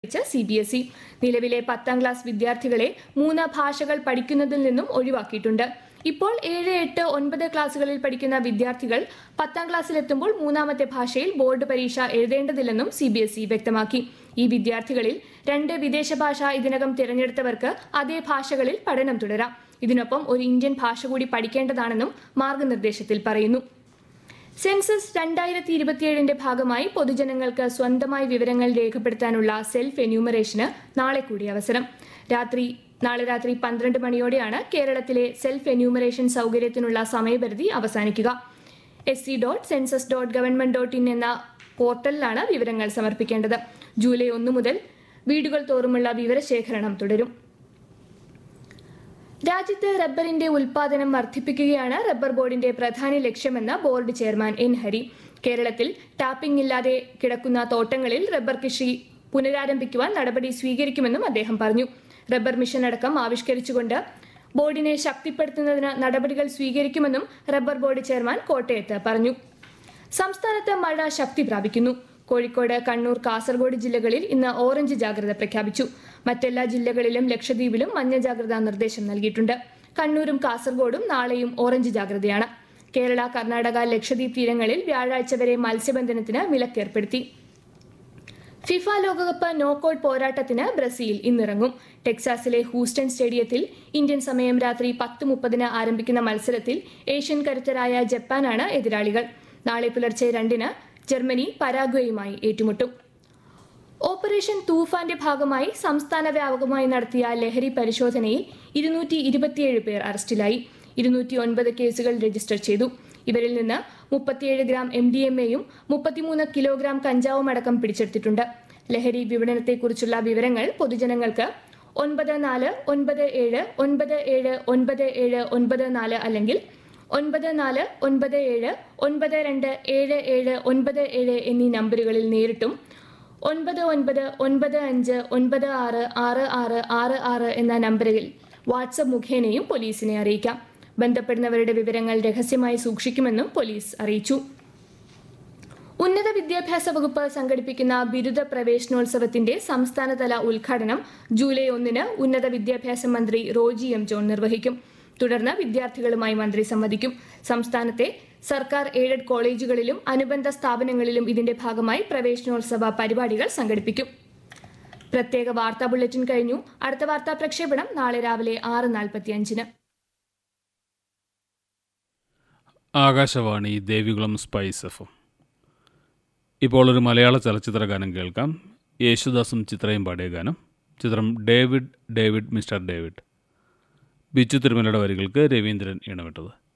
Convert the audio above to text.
വെച്ച് C B S E നിലവിലെ പത്താം ക്ലാസ് വിദ്യാർത്ഥികളെ മൂന്ന് ഭാഷകൾ പഠിക്കുന്നതിൽ നിന്നും ഒഴിവാക്കിയിട്ടുണ്ട് ഇപ്പോൾ ഏഴ് എട്ട് ഒൻപത് ക്ലാസ്സുകളിൽ പഠിക്കുന്ന വിദ്യാർത്ഥികൾ പത്താം ക്ലാസ്സിലെത്തുമ്പോൾ മൂന്നാമത്തെ ഭാഷയിൽ ബോർഡ് പരീക്ഷ എഴുതേണ്ടതില്ലെന്നും സി ബി എസ് ഇ വ്യക്തമാക്കി ഈ വിദ്യാർത്ഥികളിൽ രണ്ട് വിദേശ ഭാഷ ഇതിനകം തിരഞ്ഞെടുത്തവർക്ക് അതേ ഭാഷകളിൽ പഠനം തുടരാം ഇതിനൊപ്പം ഒരു ഇന്ത്യൻ ഭാഷ കൂടി പഠിക്കേണ്ടതാണെന്നും മാർഗനിർദ്ദേശത്തിൽ പറയുന്നു സെൻസസ് രണ്ടായിരത്തി ഇരുപത്തിയേഴിന്റെ ഭാഗമായി പൊതുജനങ്ങൾക്ക് സ്വന്തമായി വിവരങ്ങൾ രേഖപ്പെടുത്താനുള്ള സെൽഫ് എന്യൂമറേഷന് നാളെ കൂടി അവസരം രാത്രി നാളെ രാത്രി പന്ത്രണ്ട് മണിയോടെയാണ് കേരളത്തിലെ സെൽഫ് എന്യൂമറേഷൻ സൗകര്യത്തിനുള്ള സമയപരിധി അവസാനിക്കുക S C dot census dot government dot in എന്ന പോർട്ടലിലാണ് വിവരങ്ങൾ സമർപ്പിക്കേണ്ടത് ജൂലൈ ഒന്ന് മുതൽ വീടുകൾ തോറുമുള്ള വിവരശേഖരണം തുടരും രാജ്യത്ത് റബ്ബറിന്റെ ഉൽപാദനം വർദ്ധിപ്പിക്കുകയാണ് റബ്ബർ ബോർഡിന്റെ പ്രധാന ലക്ഷ്യമെന്ന് ബോർഡ് ചെയർമാൻ എൻ ഹരി കേരളത്തിൽ ടാപ്പിംഗ് ഇല്ലാതെ കിടക്കുന്ന തോട്ടങ്ങളിൽ റബ്ബർ കൃഷി പുനരാരംഭിക്കുവാൻ നടപടി സ്വീകരിക്കുമെന്നും അദ്ദേഹം പറഞ്ഞു റബ്ബർ മിഷൻ അടക്കം ആവിഷ്കരിച്ചുകൊണ്ട് ബോർഡിനെ ശക്തിപ്പെടുത്തുന്നതിന് നടപടികൾ സ്വീകരിക്കുമെന്നും റബ്ബർ ബോർഡ് ചെയർമാൻ കോട്ടയത്ത് പറഞ്ഞു സംസ്ഥാനത്ത് മഴ ശക്തി പ്രാപിക്കുന്നു കോഴിക്കോട് കണ്ണൂർ കാസർഗോഡ് ജില്ലകളിൽ ഇന്ന് ഓറഞ്ച് ജാഗ്രത പ്രഖ്യാപിച്ചു മറ്റെല്ലാ ജില്ലകളിലും ലക്ഷദ്വീപിലും മഞ്ഞ ജാഗ്രതാ നിർദ്ദേശം നൽകിയിട്ടുണ്ട് കണ്ണൂരും കാസർഗോഡും നാളെയും ഓറഞ്ച് ജാഗ്രതയാണ് കേരള കർണാടക ലക്ഷദ്വീപ് തീരങ്ങളിൽ വ്യാഴാഴ്ച വരെ മത്സ്യബന്ധനത്തിന് വിലക്കേർപ്പെടുത്തി ഫിഫ ലോകകപ്പ് നോക്കൌട്ട് പോരാട്ടത്തിന് ബ്രസീൽ ഇന്നിറങ്ങും ടെക്സാസിലെ ഹൂസ്റ്റൺ സ്റ്റേഡിയത്തിൽ ഇന്ത്യൻ സമയം രാത്രി പത്ത് മുപ്പതിന് ആരംഭിക്കുന്ന മത്സരത്തിൽ ഏഷ്യൻ കരുത്തരായ ജപ്പാനാണ് എതിരാളികൾ നാളെ പുലർച്ചെ രണ്ടിന് ജർമ്മനി പരാഗ്വേയുമായി ഏറ്റുമുട്ടും ഓപ്പറേഷൻ തൂഫാന്റെ ഭാഗമായി സംസ്ഥാന വ്യാപകമായി നടത്തിയ ലഹരി പരിശോധനയിൽ ഇരുന്നൂറ്റി ഇരുപത്തിയേഴ് പേർ അറസ്റ്റിലായി ഇരുന്നൂറ്റി ഒൻപത് കേസുകൾ രജിസ്റ്റർ ചെയ്തു ഇവരിൽ നിന്ന് മുപ്പത്തിയേഴ് ഗ്രാം എം ഡി എം എയും മുപ്പത്തിമൂന്ന് കിലോഗ്രാം കഞ്ചാവും അടക്കം പിടിച്ചെടുത്തിട്ടുണ്ട് ലഹരി വിപണനത്തെക്കുറിച്ചുള്ള വിവരങ്ങൾ പൊതുജനങ്ങൾക്ക് ഒൻപത് നാല് ഒൻപത് ഏഴ് ഒൻപത് ഏഴ് ഒൻപത് ഏഴ് ഒൻപത് നാല് അല്ലെങ്കിൽ ഒൻപത് നാല് ഒൻപത് ഏഴ് ഒൻപത് രണ്ട് ഏഴ് ഏഴ് ഒൻപത് ഏഴ് എന്നീ നമ്പറുകളിൽ നേരിട്ടും ഒൻപത് ഒൻപത് ഒൻപത് അഞ്ച് ഒൻപത് ആറ് ആറ് ആറ് ആറ് ആറ് എന്ന നമ്പറിൽ വാട്സപ്പ് മുഖേനയും പോലീസിനെ അറിയിക്കാം ബന്ധപ്പെടുന്നവരുടെ വിവരങ്ങൾ രഹസ്യമായി സൂക്ഷിക്കുമെന്നും പോലീസ് അറിയിച്ചു ഉന്നത വിദ്യാഭ്യാസ വകുപ്പ് സംഘടിപ്പിക്കുന്ന ബിരുദ പ്രവേശനോത്സവത്തിന്റെ സംസ്ഥാനതല ഉദ്ഘാടനം ജൂലൈ ഒന്നിന് ഉന്നത വിദ്യാഭ്യാസ മന്ത്രി റോജി എം ജോൺ നിർവഹിക്കും തുടർന്ന് വിദ്യാർത്ഥികളുമായി മന്ത്രി സംവദിക്കും സംസ്ഥാനത്തെ സർക്കാർ എയ്ഡഡ് കോളേജുകളിലും അനുബന്ധ സ്ഥാപനങ്ങളിലും ഇതിന്റെ ഭാഗമായി പ്രവേശനോത്സവ പരിപാടികൾ സംഘടിപ്പിക്കും പ്രത്യേക വാർത്താ ബുള്ളറ്റിൻ കഴിഞ്ഞു അടുത്ത വാർത്താ പ്രക്ഷേപണം നാളെ രാവിലെ ആറ് നാൽപ്പത്തിയഞ്ചിന് ആകാശവാണി ദേവികുളം സ്പൈസ് എഫ് ഇപ്പോൾ ഒരു മലയാള ചലച്ചിത്ര ഗാനം കേൾക്കാം യേശുദാസും ചിത്രയും പാടിയ ഗാനം ചിത്രം David David mister David Bichu തിരുമലയുടെ വരികൾക്ക് രവീന്ദ്രൻ ഇണമിട്ടത്